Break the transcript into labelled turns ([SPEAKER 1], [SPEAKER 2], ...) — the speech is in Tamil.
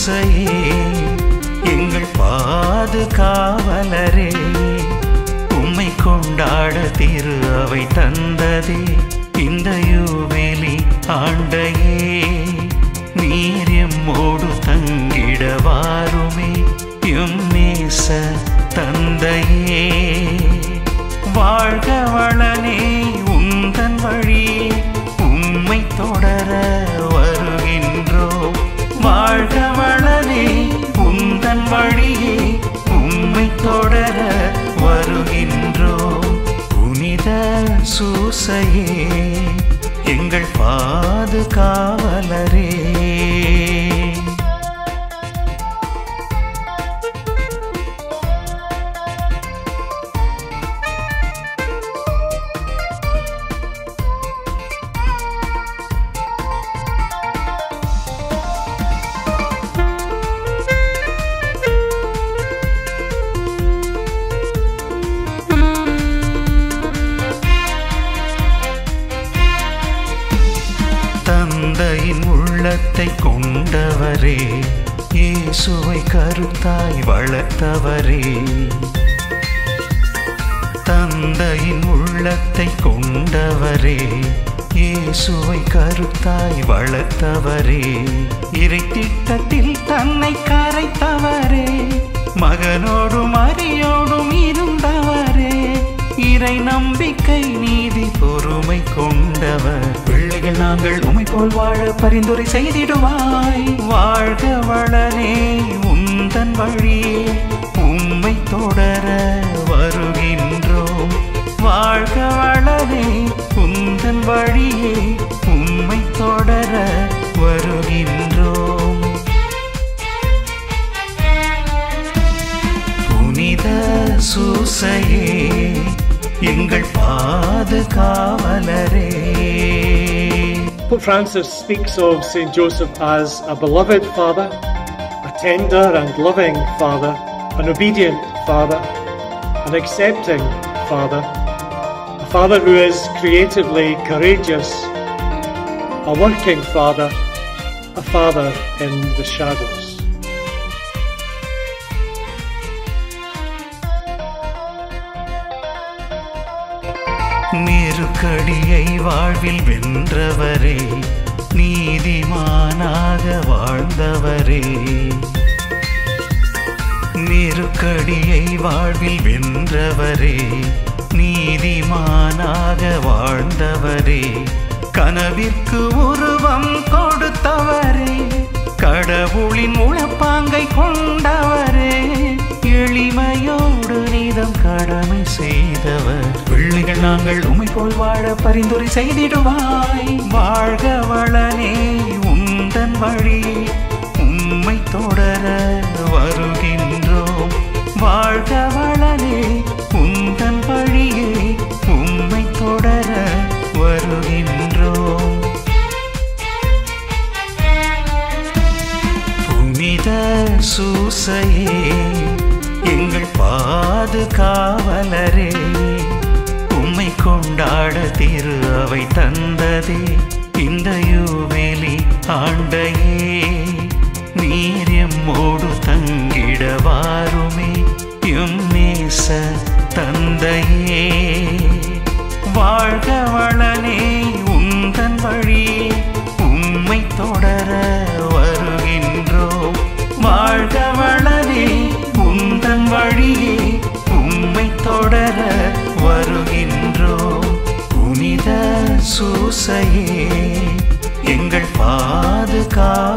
[SPEAKER 1] சூசையே எங்கள் பாதுகாவலரே உம்மை கொண்டாட திரு அவை தந்ததே இந்த யூவேலி ஆண்டையே நீர் எம்மோடு தங்கிட வாருமே எம்மேச தந்தையே வாழ்க வளனே உந்தன் வழியே உம்மை தொடர வருகின்றோம் வாழ்க வளனே உந்தன் வழியே உம்மை தொடர வருகின்றோம் புனித சூசையே எங்கள் பாதுகாவலரே தந்தையின் உள்ளத்தை கொண்டவரே இயேசுவை கருத்தாய் வளர்த்தவரே தந்தையின் உள்ளத்தை கொண்டவரே இயேசுவை கருத்தாய் வளர்த்தவரே இறை திட்டத்தில் தன்னை கரைத்தவரே மகனோடும் மரியோடும் இருந்தவரே இறை நம்பிக்கை நீதி பொறுமை கொண்டவர் பிள்ளைகள் நாங்கள் உமை போல் வாழ பரிந்துரை செய்திடுவாய் வாழ்க வளனே உந்தன் வழியே உம்மை தொடர வருகின்றோம் வாழ்க வளனே உந்தன் வழியே உம்மை தொடர வருகின்றோம் புனித சூசையே எங்கள் பாதுகாவலரே
[SPEAKER 2] Pope Francis speaks of St. Joseph as a beloved father, a tender and loving father, an obedient father, an accepting father, a father who is creatively courageous, a working father, a father in the shadows.
[SPEAKER 1] நெருக்கடியை வாழ்வில் வென்றவரே நீதிமானாக வாழ்ந்தவரே நெருக்கடியை வாழ்வில் வென்றவரே நீதிமானாக வாழ்ந்தவரே கனவிற்கு உருவம் கொடுத்தவரே கடவுளின் உளப்பாங்கை கொண்டவரே எளிமையோடு நீதம் கடமை செய்தவர் பிள்ளைகள் நாங்கள் உமை போல் வாழ பரிந்துரை செய்திடுவாய் வாழ்க வளனே உந்தன் வழி உம்மை தொடர வருகின்றோம் வாழ்க வளனே உந்தன் வழியே உம்மை தொடர வருகின்றோம் புனித சூசையே எங்கள் பாதுகாவலரே உம்மை கொண்டாட திரு அவை தந்ததே இந்த யூவேலி ஆண்டையே நீர் எம்மோடு தங்கிட வாருமே எம்மேச தந்தையே வாழ்க வளனே உந்தன் வழியே உம்மை தொடர வருகின்றோம் வாழ்க வளனே உந்தன் வழியே உம்மை தொடர வருகின்றோம் புனித சூசையே எங்கள் பாதுகா